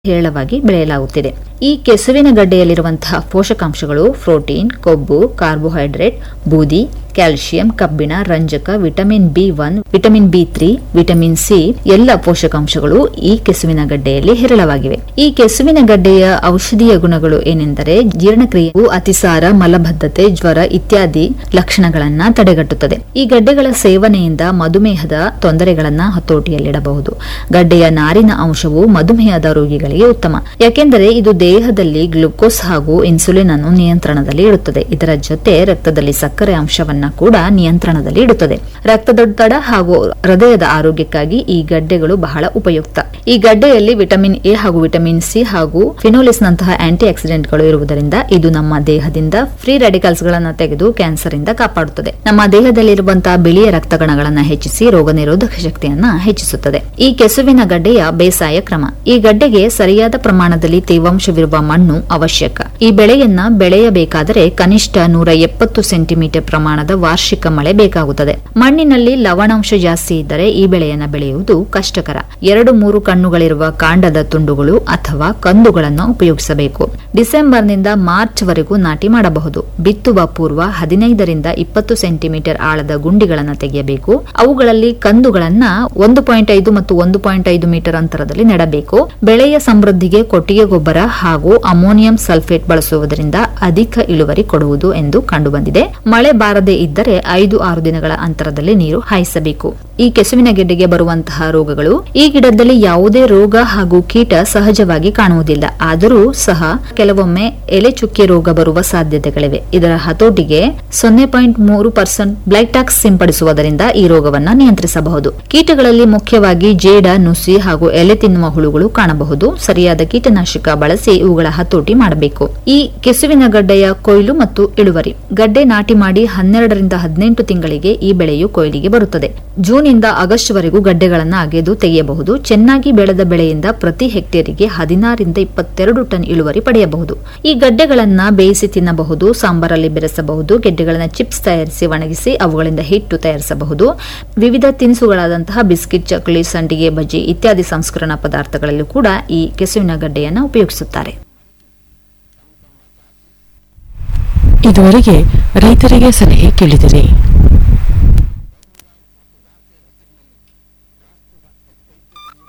ಹೇರಳವಾಗಿ ಬೆಳೆಯಲಾಗುತ್ತಿದೆ ಈ ಕೆಸುವಿನ ಗಡ್ಡೆಯಲ್ಲಿರುವಂತಹ ಪೋಷಕಾಂಶಗಳು ಪ್ರೋಟೀನ್ ಕೊಬ್ಬು ಕಾರ್ಬೋಹೈಡ್ರೇಟ್ ಬೂದಿ ಕ್ಯಾಲ್ಸಿಯಂ ಕಬ್ಬಿಣ ರಂಜಕ vitamin B one vitamin B three vitamin C ಎಲ್ಲ ಪೋಷಕಾಂಶಗಳು ಈ ಕೆಸುವಿನ ಗಡ್ಡೆಯಲ್ಲಿ ಹೇರಳವಾಗಿವೆ ಈ ಕೆಸುವಿನ ಗಡ್ಡೆಯ ಔಷಧೀಯ ಗುಣಗಳು ಏನೆಂದರೆ ಜೀರ್ಣಕ್ರಿಯೆಯು ಅತಿಸಾರ ಮಲಬದ್ಧತೆ ಜ್ವರ ಇತ್ಯಾದಿ ಲಕ್ಷಣಗಳನ್ನ ತಡೆಗಟ್ಟುತ್ತದೆ ಈ ಗಡ್ಡೆಗಳ ಸೇವನೆಯಿಂದ ಮಧುಮೇಹದ ತೊಂದರೆಗಳನ್ನ ಹತೋಟಿಯಲ್ಲಿಡಬಹುದು ಗಡ್ಡೆಯ ನಾರಿನ ಅಂಶವು ಮಧುಮೇಹದ ರೋಗಿಗಳಿಗೆ ಉತ್ತಮ ಯಾಕೆಂದರೆ ಇದು ದೇಹದಲ್ಲಿ ಗ್ಲುಕೋಸ್ ಹಾಗೂ ಇನ್ಸುಲಿನ್ ಅನ್ನು ನಿಯಂತ್ರಣದಲ್ಲಿ ಇಡುತ್ತದೆ ಇದರ ಜೊತೆ ರಕ್ತದಲ್ಲಿ ಸಕ್ಕರೆ ಅಂಶವನ್ನ ಕೂಡ ನಿಯಂತ್ರಣದಲ್ಲಿ ಇಡುತ್ತದೆ ರಕ್ತದೊತ್ತಡ ಹಾಗೂ ಹೃದಯದ ಆರೋಗ್ಯಕ್ಕಾಗಿ ಈ ಗಡ್ಡೆಗಳು ಬಹಳ ಉಪಯುಕ್ತ ಈ ಗಡ್ಡೆಯಲ್ಲಿ ವಿಟಮಿನ್ ಎ ಹಾಗೂ ವಿಟಮಿನ್ ಸಿ ಹಾಗೂ ಫಿನೋಲಿಸ್ ನಂತಹ ಆಂಟಿ ಆಕ್ಸಿಡೆಂಟ್ಗಳು ಇರುವುದರಿಂದ ಇದು ನಮ್ಮ ದೇಹದಿಂದ ಫ್ರೀ ರೆಡಿಕಲ್ಸ್ ಗಳನ್ನ ತೆಗೆದು ಕ್ಯಾನ್ಸರ್ ಇಂದ ಕಾಪಾಡುತ್ತದೆ ನಮ್ಮ ದೇಹದಲ್ಲಿರುವಂತಹ ಬಿಳಿಯ ರಕ್ತಗಣಗಳನ್ನ ಹೆಚ್ಚಿಸಿ ರೋಗ ನಿರೋಧಕ ಶಕ್ತಿಯನ್ನ ಹೆಚ್ಚಿಸುತ್ತದೆ ಈ ಕೆಸುವಿನ ಗಡ್ಡೆಯ ಬೇಸಾಯ ಕ್ರಮ ಈ ಗಡ್ಡೆಗೆ ಸರಿಯಾದ ಪ್ರಮಾಣದಲ್ಲಿ ತೇವಾಂಶವಿರುವ ಮಣ್ಣು ಅವಶ್ಯಕ ಈ ಬೆಳೆಯನ್ನ ಬೆಳೆಯಬೇಕಾದರೆ ಕನಿಷ್ಠ ನೂರ ಎಪ್ಪತ್ತು ಸೆಂಟಿಮೀಟರ್ ಪ್ರಮಾಣದ ವಾರ್ಷಿಕ ಮಳೆ ಬೇಕಾಗುತ್ತದೆ ಮಣ್ಣಿನಲ್ಲಿ ಲವಣಾಂಶ ಜಾಸ್ತಿ ಇದ್ದರೆ ಈ ಬೆಳೆಯನ್ನ ಬೆಳೆಯುವುದು ಕಷ್ಟಕರ ಎರಡು ಮೂರು ಕಣ್ಣುಗಳಿರುವ ಕಾಂಡದ ತುಂಡುಗಳು ಅಥವಾ ಕಂದುಗಳನ್ನು ಉಪಯೋಗಿಸಬೇಕು ಡಿಸೆಂಬರ್ನಿಂದ ಮಾರ್ಚ್ ವರೆಗೂ ನಾಟಿ ಮಾಡಬಹುದು ಬಿತ್ತುವ ಪೂರ್ವ ಹದಿನೈದರಿಂದ ಇಪ್ಪತ್ತು ಸೆಂಟಿಮೀಟರ್ ಆಳದ ಗುಂಡಿಗಳನ್ನು ತೆಗೆಯಬೇಕು ಅವುಗಳಲ್ಲಿ ಕಂದುಗಳನ್ನ ಒಂದು ಪಾಯಿಂಟ್ ಐದು ಮತ್ತು ಒಂದು ಪಾಯಿಂಟ್ ಐದು ಮೀಟರ್ ಅಂತರದಲ್ಲಿ ನೆಡಬೇಕು ಬೆಳೆಯ ಸಮೃದ್ಧಿಗೆ ಕೊಟ್ಟಿಗೆ ಗೊಬ್ಬರ ಹಾಗೂ ಅಮೋನಿಯಂ ಸಲ್ಫೇಟ್ ಬಳಸುವುದರಿಂದ ಅಧಿಕ ಇಳುವರಿ ಕೊಡುವುದು ಎಂದು ಕಂಡುಬಂದಿದೆ ಮಳೆ ಬಾರದೇ ಇದ್ದರೆ ಐದು ಆರು ದಿನಗಳ ಅಂತರದಲ್ಲಿ ನೀರು ಹಾಯಿಸಬೇಕು ಈ ಕೆಸುವಿನ ಗೆಡ್ಡೆಗೆ ಬರುವಂತಹ ರೋಗಗಳು ಈ ಗಿಡದಲ್ಲಿ ಯಾವುದೇ ರೋಗ ಹಾಗೂ ಕೀಟ ಸಹಜವಾಗಿ ಕಾಣುವುದಿಲ್ಲ ಆದರೂ ಸಹ ಕೆಲವೊಮ್ಮೆ ಎಲೆ ಚುಕ್ಕೆ ರೋಗ ಬರುವ ಸಾಧ್ಯತೆಗಳಿವೆ ಇದರ ಹತೋಟಿಗೆ ಸೊನ್ನೆ ಪಾಯಿಂಟ್ ಮೂರು ಪರ್ಸೆಂಟ್ ಬ್ಲೈಟಾಕ್ಸ್ ಸಿಂಪಡಿಸುವುದರಿಂದ ಈ ರೋಗವನ್ನ ನಿಯಂತ್ರಿಸಬಹುದು ಕೀಟಗಳಲ್ಲಿ ಮುಖ್ಯವಾಗಿ ಜೇಡ ನುಸಿ ಹಾಗೂ ಎಲೆ ತಿನ್ನುವ ಹುಳುಗಳು ಕಾಣಬಹುದು ಸರಿಯಾದ ಕೀಟನಾಶಕ ಬಳಸಿ ಇವುಗಳ ಹತೋಟಿ ಮಾಡಬೇಕು ಈ ಕೆಸುವಿನ ಗಡ್ಡೆಯ ಕೊಯ್ಲು ಮತ್ತು ಇಳುವರಿ ಗಡ್ಡೆ ನಾಟಿ ಮಾಡಿ ಹನ್ನೆರಡರಿಂದ ಹದಿನೆಂಟು ತಿಂಗಳಿಗೆ ಈ ಬೆಳೆಯು ಕೊಯ್ಲಿಗೆ ಬರುತ್ತದೆ ಜೂನ್ ಇಂದ ಆಗಸ್ಟ್ ವರೆಗೂ ಗಡ್ಡೆಗಳನ್ನು ಅಗೆದು ತೆಗೆಯಬಹುದು ಚೆನ್ನಾಗಿ ಬೆಳೆದ ಬೆಳೆಯಿಂದ ಪ್ರತಿ ಹೆಕ್ಟೇರಿಗೆ ಹದಿನಾರಿಂದ ಇಪ್ಪತ್ತೆರಡು ಟನ್ ಇಳುವರಿ ಪಡೆಯಬಹುದು ಈ ಗಡ್ಡೆಗಳನ್ನ ಬೇಯಿಸಿ ತಿನ್ನಬಹುದು ಸಾಂಬಾರಲ್ಲಿ ಬೆರೆಸಬಹುದು ಗೆಡ್ಡೆಗಳನ್ನ ಚಿಪ್ಸ್ ತಯಾರಿಸಿ ಒಣಗಿಸಿ ಅವುಗಳಿಂದ ಹಿಟ್ಟು ತಯಾರಿಸಬಹುದು ವಿವಿಧ ತಿನಿಸುಗಳಾದಂತಹ ಬಿಸ್ಕಿಟ್ ಚಕ್ಲಿ ಸಂಡಿಗೆ ಬಜ್ಜಿ ಇತ್ಯಾದಿ ಸಂಸ್ಕರಣಾ ಪದಾರ್ಥಗಳಲ್ಲೂ ಕೂಡ ಈ ಕೆಸುವಿನ ಗಡ್ಡೆಯನ್ನು ಉಪಯೋಗಿಸುತ್ತಾರೆ ಇದುವರೆಗೆ ರೈತರಿಗೆ ಸಲಹೆ ಕೇಳಿದಿರಿ